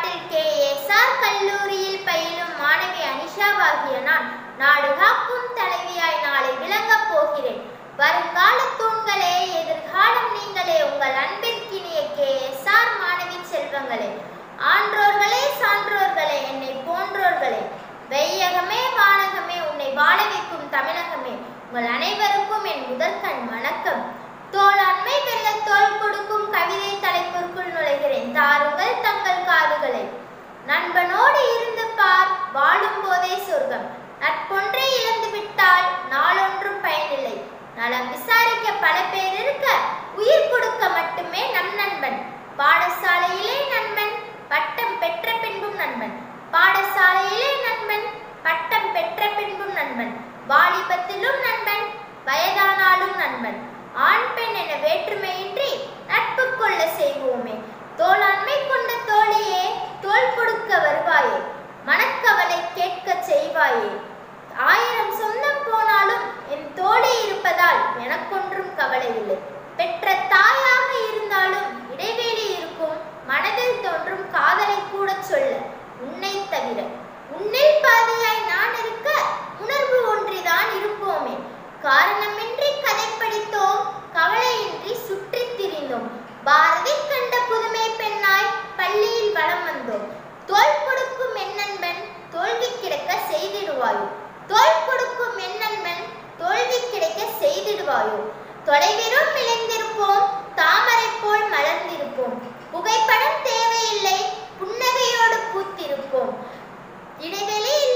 நாட்டில் K SR கல்லூரியில் பயிலும் மாணவி அனிஷாவாகிய நான் நாடு காக்கும் தலைவியாய் நாளை விளங்கப் போகிறேன் வருங்கால தூண்களே எதிர்காலம் நீங்களே உங்கள் அன்பிற்கினிய கே எஸ்ஆர் மாணவி செல்வங்களே ஆன்றோர்களே சான்றோர்களே என்னை போன்றோர்களே வையகமே வானகமே உன்னை வாழ வைக்கும் தமிழகமே உங்கள் அனைவருக்கும் என் முதற்கண் வணக்கம் தோளாண்மை வெல்ல தோல் கொடுக்கும் கவிதை தலைப்பிற்குள் நுழைகிறேன் தாருங்கள் தங்கள் காதுகளை நண்பனோடு இருந்து பார் வாழும் போதே சொர்க்கம் நட்பொன்றை இழந்து விட்டால் நாளொன்றும் பயனில்லை நலம் விசாரிக்க பல பேர் இருக்க உயிர் கொடுக்க மட்டுமே நம் நண்பன் பாடசாலையிலே நண்பன் பட்டம் பெற்ற பின்பும் நண்பன் பாடசாலையிலே நண்பன் பட்டம் பெற்ற பின்பும் நண்பன் வாலிபத்திலும் நண்பன் வயதானாலும் நண்பன் ஆண் பெண் என வேற்றுமையின்றி நட்பு கொள்ள செய்வோமே தோளாண்மை கொண்ட தோழியே தோள் கொடுக்க வருவாயே மனக்கவலை கேட்க செய்வாயே ஆயிரம் சொந்தம் போனாலும் என் தோழி இருப்பதால் எனக்கொன்றும் கவலை இல்லை பெற்ற தாயாக இருந்தாலும் இடைவேளி இருக்கும் மனதில் தோன்றும் காதலை கூட சொல்ல உன்னை தவிர உன்னில் பாதியாய் நான் இருக்க உணர்வு ஒன்றிதான் இருப்போமே காரணமின்றி கதை படித்தோம் கவலையின்றி சுற்றித் திரிந்தோம் பாரதி கண்ட புதுமை பெண்ணாய் பள்ளியில் வலம் வந்தோம் தோல் கொடுக்கும் என் நண்பன் தோல்வி கிடக்க செய்திடுவாயோ தோல் கொடுக்கும் என் நண்பன் தோல்வி கிடைக்க செய்திடுவாயோ தொலைவிலும் விளைந்திருப்போம் தாமரை போல் மலர்ந்திருப்போம் புகைப்படம் தேவையில்லை புன்னகையோடு பூத்திருப்போம் இடைவெளி